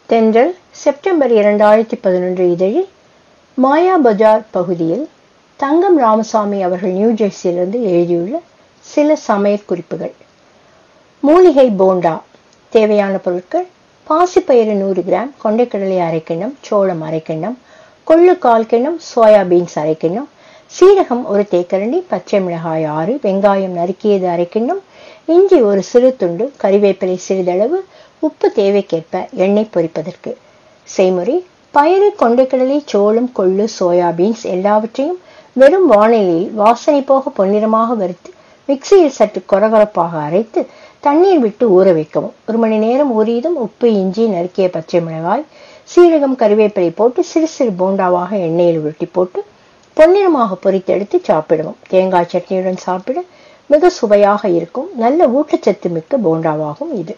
தென்றல் செப்டம்பர் இரண்டாயிரத்தி பதினொன்று இதழில் மாயா பஜார் பகுதியில் தங்கம் ராமசாமி அவர்கள் நியூ ஜெர்சியிலிருந்து எழுதியுள்ள சில சமையல் குறிப்புகள் மூலிகை போண்டா தேவையான பொருட்கள் பாசிப்பயிறு நூறு கிராம் கொண்டைக்கடலை அரை கிண்ணம் சோளம் அரை கிண்ணம் கொள்ளு கால் கிண்ணம் சோயா பீன்ஸ் அரை கிண்ணம் சீரகம் ஒரு தேக்கரண்டி பச்சை மிளகாய் ஆறு வெங்காயம் நறுக்கியது அரை கிண்ணம் இஞ்சி ஒரு சிறு துண்டு கறிவேப்பிலை சிறிதளவு உப்பு தேவைக்கேற்ப எண்ணெய் பொரிப்பதற்கு செய்முறை பயறு கொண்டைக்கடலை சோளம் கொள்ளு சோயா பீன்ஸ் எல்லாவற்றையும் வெறும் வானிலையில் வாசனை போக பொன்னிறமாக வறுத்து மிக்சியில் சற்று கொரகொரப்பாக அரைத்து தண்ணீர் விட்டு ஊற வைக்கவும் ஒரு மணி நேரம் ஊறியதும் உப்பு இஞ்சி நறுக்கிய பச்சை மிளகாய் சீரகம் கறிவேப்பிலை போட்டு சிறு சிறு போண்டாவாக எண்ணெயில் உருட்டி போட்டு பொன்னிறமாக பொரித்தெடுத்து சாப்பிடவும் தேங்காய் சட்னியுடன் சாப்பிட மிக சுவையாக இருக்கும் நல்ல ஊட்டச்சத்து மிக்க போண்டாவாகும் இது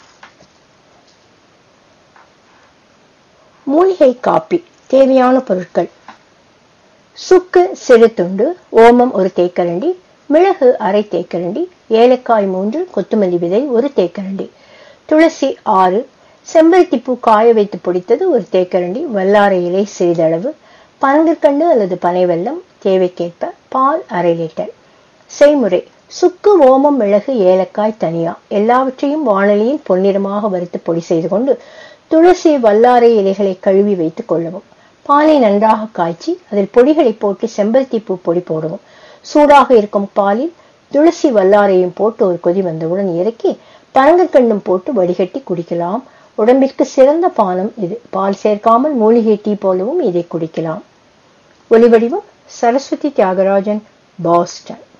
மூலிகை காப்பி தேவையான பொருட்கள் சுக்கு சிறு துண்டு ஓமம் ஒரு தேக்கரண்டி மிளகு அரை தேக்கரண்டி ஏலக்காய் மூன்று கொத்தமல்லி விதை ஒரு தேக்கரண்டி துளசி ஆறு செம்பருத்தி பூ காய வைத்து பொடித்தது ஒரு தேக்கரண்டி வல்லாரை இலை சிறிதளவு பனங்கற்கண்டு அல்லது பனை வெல்லம் தேவைக்கேற்ப பால் அரை லிட்டர் செய்முறை சுக்கு ஓமம் மிளகு ஏலக்காய் தனியா எல்லாவற்றையும் வானலியில் பொன்னிறமாக வறுத்து பொடி செய்து கொண்டு துளசி வல்லாரை இலைகளை கழுவி வைத்துக் கொள்ளவும் பாலை நன்றாக காய்ச்சி அதில் பொடிகளை போட்டு செம்பருத்தி பூ பொடி போடவும் சூடாக இருக்கும் பாலில் துளசி வல்லாரையும் போட்டு ஒரு கொதி வந்தவுடன் இறக்கி பனங்கற்கண்டும் போட்டு வடிகட்டி குடிக்கலாம் உடம்பிற்கு சிறந்த பானம் இது பால் சேர்க்காமல் மூலிகை டீ போலவும் இதை குடிக்கலாம் ஒலிவடிவம் சரஸ்வதி தியாகராஜன் பாஸ்டன்